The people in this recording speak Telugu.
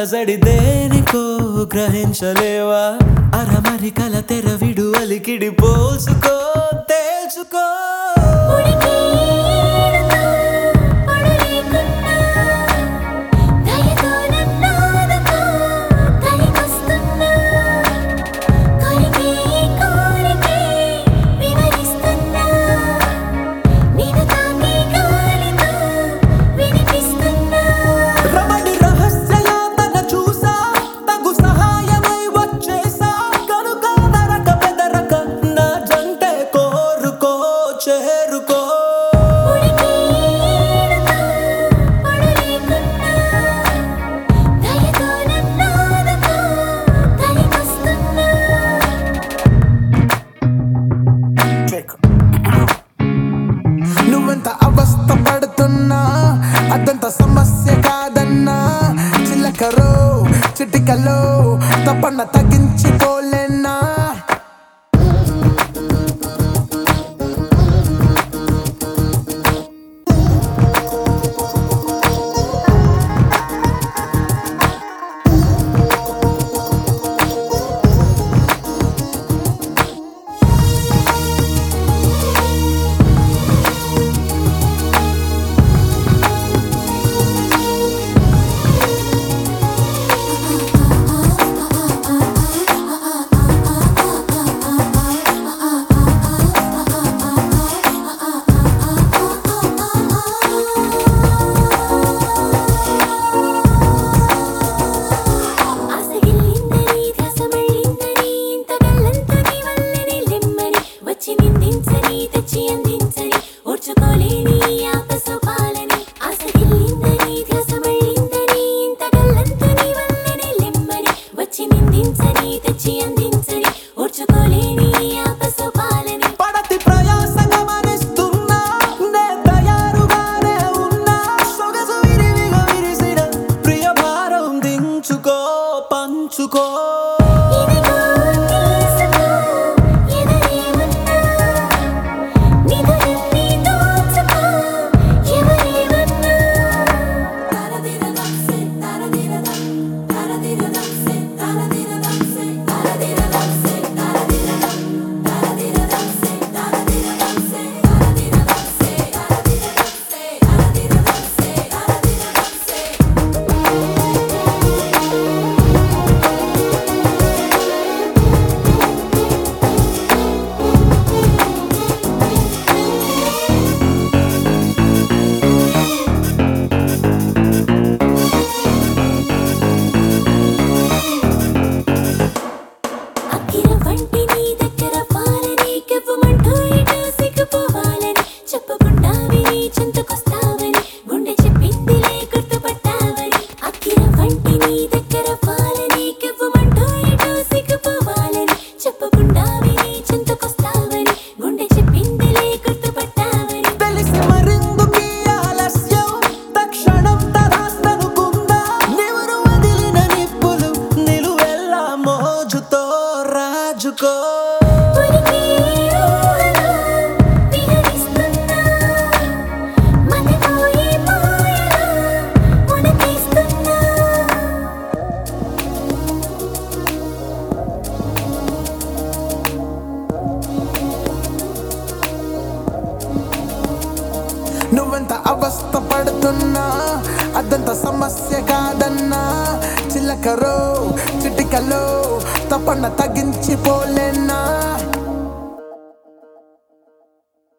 అలజడి దేనికో గ్రహించలేవా అరమరికల తెరవిడు అలికిడి పోల్చుకో తేల్చుకో ఉడికి ఏడుతా పడలేకున్నా దయతో నన్నాదుకో కలిగొస్తున్నా కొరికే కోరికే వివరిస్తున్నా నిన్ను తాకే గాలితో వినిపిస్తున్నా రమణి రహస్యయాతన చూసా తగు సహాయమై వచ్చేసా కనుక నరక బెదరక నా జంటే కోరుకో చేరుకో ఉడికి ఏడుతా పడలేకున్నా దయతో నన్నాదుకో కలిగొస్తున్నా నువ్వెంత అవస్థ పడుతున్నా అదంత సమస్య కాదన్నా చిలకరో చిటికలో తప్పన్న తగ్గించుకోలేనా ఆసగిల్లిందని ధ్యాసమళ్ళిందని ఇంత గల్లంతా నీ వల్లనే లెమ్మని వచ్చి నిందించని తెచ్చి అందించని ఓర్చుకోలేని ఆపసోపాలని ఆసగిల్లిందని ధ్యాసమళ్ళిందని ఇంత గల్లంతా నీ వల్లనే లెమ్మని వచ్చి నిందించని తెచ్చి అందించని ఓర్చుకోలేని ఆపసోపాలని పడతి ప్రయాస గమనిస్తున్నా నే తయారుగానే ఉన్నా సొగసు విరివిగా విరిసిన ప్రియ భారం దించుకో పంచుకో ఇదిగో తీసుకో ఎదురేమన్నా నిధులన్నీ దోచుకో ఎవరేమన్నా తరదిరదం సే తరదిరదం తరదిరదం సే తరదిరదం సే తరదిరదం సే తరదిరదం తరదిరదం సే తరదిరదం సే తరదిరదం సే తరదిరదం సే తరదిరదం సే తరదిరదం సే అక్కిర వంటి నీ దగ్గర పాలని కెవ్వమంటూ ఇటు సిగ్గుపోవాలని చెప్పకుండా విని చింతకొస్తావని గుండె చెప్పిందిలే గుర్తుపట్టావని అక్కిర వంటి నీ దగ్గర పాలని కెవ్వమంటూ ఇటు సిగ్గుపోవాలని చెప్పకుండా విని చింతకొస్తావని గుండె చెప్పిందిలే గుర్తుపట్టావని తెలిసి మరిందుకీ ఆలస్యం తక్షణం తరాస్తనుకుందా నివురు వదిలిన నిప్పులు నిలువెల్లా మోజుతో రాజుకో ఉరికి ఊహలో విహరిస్తున్నా మతిపోయి మాయలో మునిగిస్తున్నా నువ్వెంత అవస్థ పడుతున్నా అదంత సమస్య కాదన్నా చిలకరో చిటికలో తప్పన్న తగ్గించిపోలే